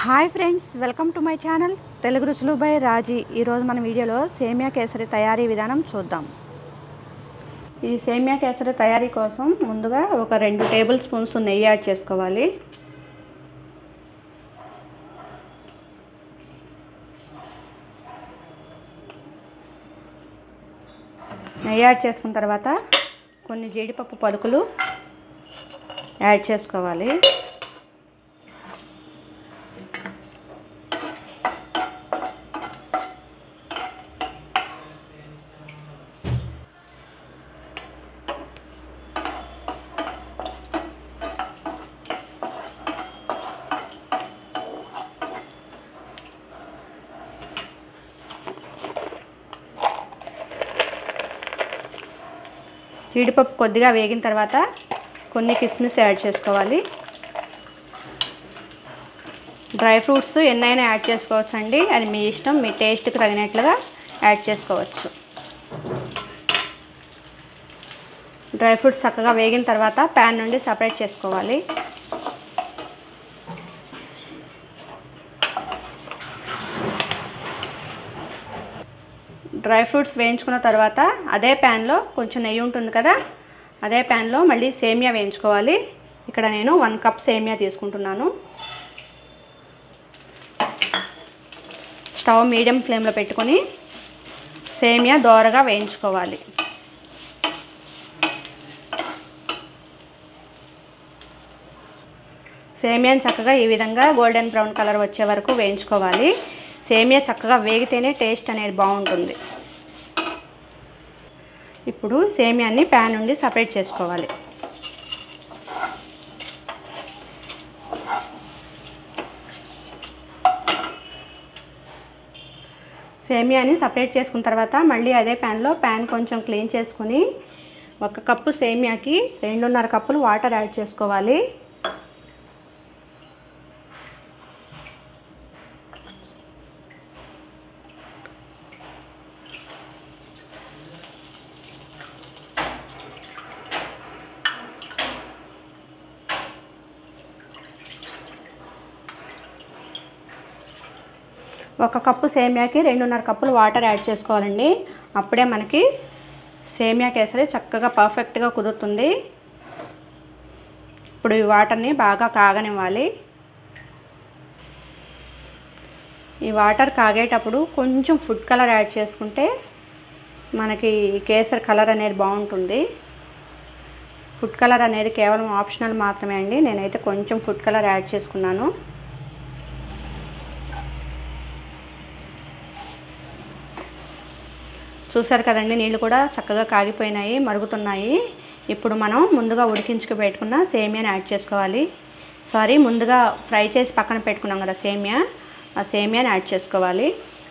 hi friends welcome to my channel Telugu రుచులు by రాజీ ఈరోజు మన వీడియోలో సేమియా కేసరి తయారీ విధానం చూద్దాం ఈ సేమియా కేసరి తయారీ కోసం ముందుగా ఒక రెండు టేబుల్ స్పూన్స్ నెయ్యి యాడ్ చేసుకోవాలి నెయ్యి యాడ్ చేసుకున్న తర్వాత కొన్ని జీడిపప్పు పలుకులు యాడ్ చేసుకోవాలి జీడిపప్పు కొద్దిగా వేగిన తర్వాత కొన్ని కిస్మిస్ యాడ్ చేసుకోవాలి డ్రై ఫ్రూట్స్ ఎన్నైనా యాడ్ చేసుకోవచ్చు అండి అది మీ ఇష్టం మీ టేస్ట్కి తగినట్లుగా యాడ్ చేసుకోవచ్చు డ్రై ఫ్రూట్స్ చక్కగా వేగిన తర్వాత ప్యాన్ నుండి సపరేట్ చేసుకోవాలి డ్రై ఫ్రూట్స్ వేయించుకున్న తర్వాత అదే ప్యాన్లో కొంచెం నెయ్యి ఉంటుంది కదా అదే ప్యాన్లో మళ్ళీ సేమియా వేయించుకోవాలి ఇక్కడ నేను వన్ కప్ సేమియా తీసుకుంటున్నాను స్టవ్ మీడియం ఫ్లేమ్లో పెట్టుకొని సేమియా దోరగా వేయించుకోవాలి సేమియాని చక్కగా ఈ విధంగా గోల్డెన్ బ్రౌన్ కలర్ వచ్చే వరకు వేయించుకోవాలి సేమియా చక్కగా వేగితేనే టేస్ట్ అనేది బాగుంటుంది ఇప్పుడు సేమియాన్ని ప్యాన్ నుండి సపరేట్ చేసుకోవాలి సేమియాని సపరేట్ చేసుకున్న తర్వాత మళ్ళీ అదే ప్యాన్లో ప్యాన్ కొంచెం క్లీన్ చేసుకుని ఒక కప్పు సేమియాకి రెండున్నర కప్పులు వాటర్ యాడ్ చేసుకోవాలి ఒక కప్పు సేమియాకి రెండున్నర కప్పులు వాటర్ యాడ్ చేసుకోవాలండి అప్పుడే మనకి సేమియా కేసరి చక్కగా పర్ఫెక్ట్గా కుదురుతుంది ఇప్పుడు ఈ వాటర్ని బాగా కాగనివ్వాలి ఈ వాటర్ కాగేటప్పుడు కొంచెం ఫుడ్ కలర్ యాడ్ చేసుకుంటే మనకి కేసరి కలర్ అనేది బాగుంటుంది ఫుడ్ కలర్ అనేది కేవలం ఆప్షనల్ మాత్రమే అండి నేనైతే కొంచెం ఫుడ్ కలర్ యాడ్ చేసుకున్నాను చూసారు కదండి నీళ్ళు కూడా చక్కగా కాగిపోయినాయి మరుగుతున్నాయి ఇప్పుడు మనం ముందుగా ఉడికించుకు పెట్టుకున్న సేమియాని యాడ్ చేసుకోవాలి సారీ ముందుగా ఫ్రై చేసి పక్కన పెట్టుకున్నాం కదా సేమియా ఆ సేమియాని యాడ్ చేసుకోవాలి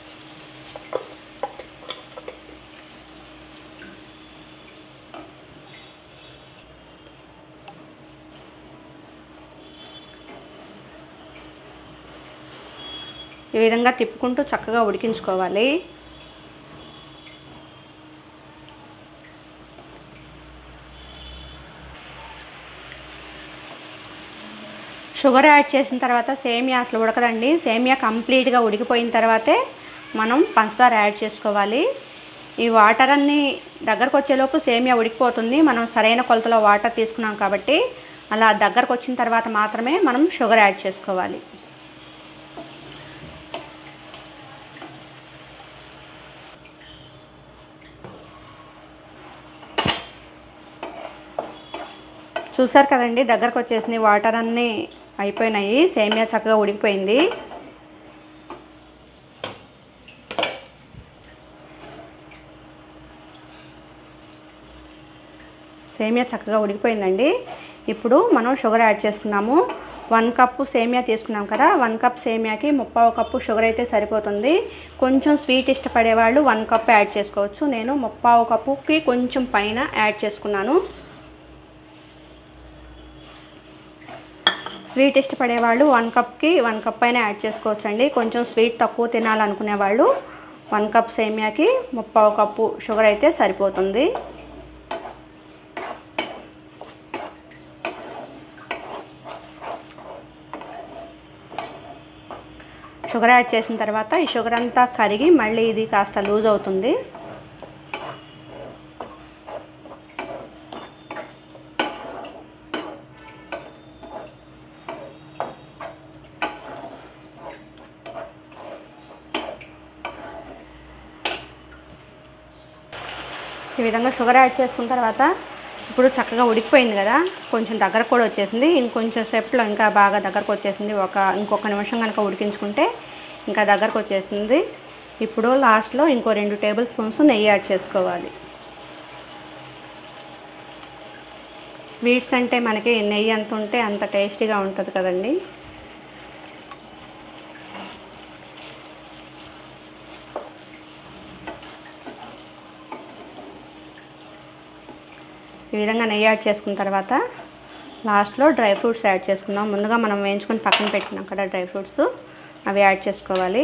ఈ విధంగా తిప్పుకుంటూ చక్కగా ఉడికించుకోవాలి షుగర్ యాడ్ చేసిన తర్వాత సేమియా అసలు ఉడకదండి సేమియా కంప్లీట్గా ఉడికిపోయిన తర్వాతే మనం పంచదార యాడ్ చేసుకోవాలి ఈ వాటర్ అన్నీ దగ్గరకు వచ్చేలోపు సేమియా ఉడికిపోతుంది మనం సరైన కొలతలో వాటర్ తీసుకున్నాం కాబట్టి అలా దగ్గరకు వచ్చిన తర్వాత మాత్రమే మనం షుగర్ యాడ్ చేసుకోవాలి చూసారు కదండి దగ్గరకు వచ్చేసింది వాటర్ అన్నీ అయిపోయినాయి సేమియా చక్కగా ఉడికిపోయింది సేమియా చక్కగా ఉడికిపోయిందండి ఇప్పుడు మనం షుగర్ యాడ్ చేసుకున్నాము వన్ కప్పు సేమియా తీసుకున్నాం కదా వన్ కప్ సేమియాకి ముప్పావు కప్పు షుగర్ అయితే సరిపోతుంది కొంచెం స్వీట్ ఇష్టపడే వాళ్ళు వన్ కప్ యాడ్ చేసుకోవచ్చు నేను ముప్పావు కప్పుకి కొంచెం పైన యాడ్ చేసుకున్నాను స్వీట్ ఇష్టపడే వాళ్ళు వన్ కప్కి వన్ కప్ అయినా యాడ్ చేసుకోవచ్చు అండి కొంచెం స్వీట్ తక్కువ తినాలనుకునే వాళ్ళు వన్ కప్ సేమియాకి ముప్పావు కప్పు షుగర్ అయితే సరిపోతుంది షుగర్ యాడ్ చేసిన తర్వాత ఈ షుగర్ అంతా కరిగి మళ్ళీ ఇది కాస్త లూజ్ అవుతుంది ఈ విధంగా షుగర్ యాడ్ చేసుకున్న తర్వాత ఇప్పుడు చక్కగా ఉడికిపోయింది కదా కొంచెం దగ్గర కూడా వచ్చేసింది ఇంకొంచెం సేపులో ఇంకా బాగా దగ్గరకు వచ్చేసింది ఒక ఇంకొక నిమిషం కనుక ఉడికించుకుంటే ఇంకా దగ్గరకు వచ్చేసింది ఇప్పుడు లాస్ట్లో ఇంకో రెండు టేబుల్ స్పూన్స్ నెయ్యి యాడ్ చేసుకోవాలి స్వీట్స్ అంటే మనకి నెయ్యి ఎంత ఉంటే అంత టేస్టీగా ఉంటుంది కదండి ఈ విధంగా నెయ్యి యాడ్ చేసుకున్న తర్వాత లాస్ట్లో డ్రై ఫ్రూట్స్ యాడ్ చేసుకుందాం ముందుగా మనం వేయించుకొని పక్కన పెట్టినాం కదా డ్రై ఫ్రూట్స్ అవి యాడ్ చేసుకోవాలి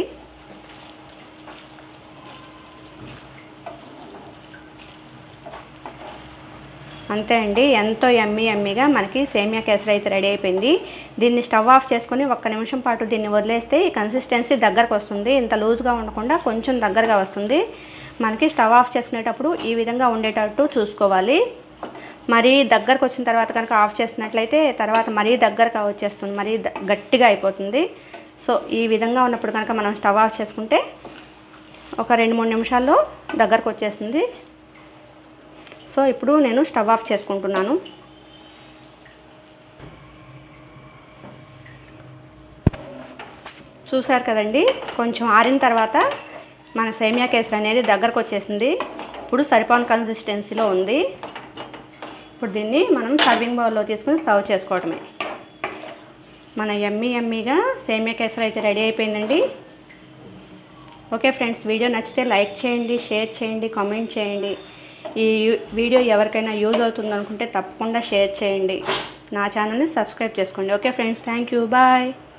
అంతే అండి ఎంతో ఎమ్మీ ఎమ్మీగా మనకి సేమియా కేసరి అయితే రెడీ అయిపోయింది దీన్ని స్టవ్ ఆఫ్ చేసుకొని ఒక్క నిమిషం పాటు దీన్ని వదిలేస్తే ఈ కన్సిస్టెన్సీ దగ్గరకు వస్తుంది ఇంత లూజ్గా ఉండకుండా కొంచెం దగ్గరగా వస్తుంది మనకి స్టవ్ ఆఫ్ చేసుకునేటప్పుడు ఈ విధంగా ఉండేటట్టు చూసుకోవాలి మరీ దగ్గరకు వచ్చిన తర్వాత కనుక ఆఫ్ చేసినట్లయితే తర్వాత మరీ దగ్గరగా వచ్చేస్తుంది మరీ ద- గట్టిగా అయిపోతుంది సో ఈ విధంగా ఉన్నప్పుడు కనుక మనం స్టవ్ ఆఫ్ చేసుకుంటే ఒక రెండు మూడు నిమిషాల్లో దగ్గరకు వచ్చేస్తుంది సో ఇప్పుడు నేను స్టవ్ ఆఫ్ చేసుకుంటున్నాను చూసారు కదండి కొంచెం ఆరిన తర్వాత మన సేమియా కేసరి అనేది దగ్గరకు వచ్చేసింది ఇప్పుడు సరిపోని కన్సిస్టెన్సీలో ఉంది ఇప్పుడు దీన్ని మనం సర్వింగ్ బౌల్లో తీసుకుని సర్వ్ చేసుకోవడమే మన ఎమ్మీ ఎమ్మీగా సేమియా కేసరి అయితే రెడీ అయిపోయిందండి ఓకే ఫ్రెండ్స్ వీడియో నచ్చితే లైక్ చేయండి షేర్ చేయండి కామెంట్ చేయండి ఈ యు- వీడియో ఎవరికైనా యూజ్ అవుతుంది అనుకుంటే తప్పకుండా షేర్ చేయండి నా ఛానల్ని సబ్స్క్రైబ్ చేసుకోండి okay friends thank you bye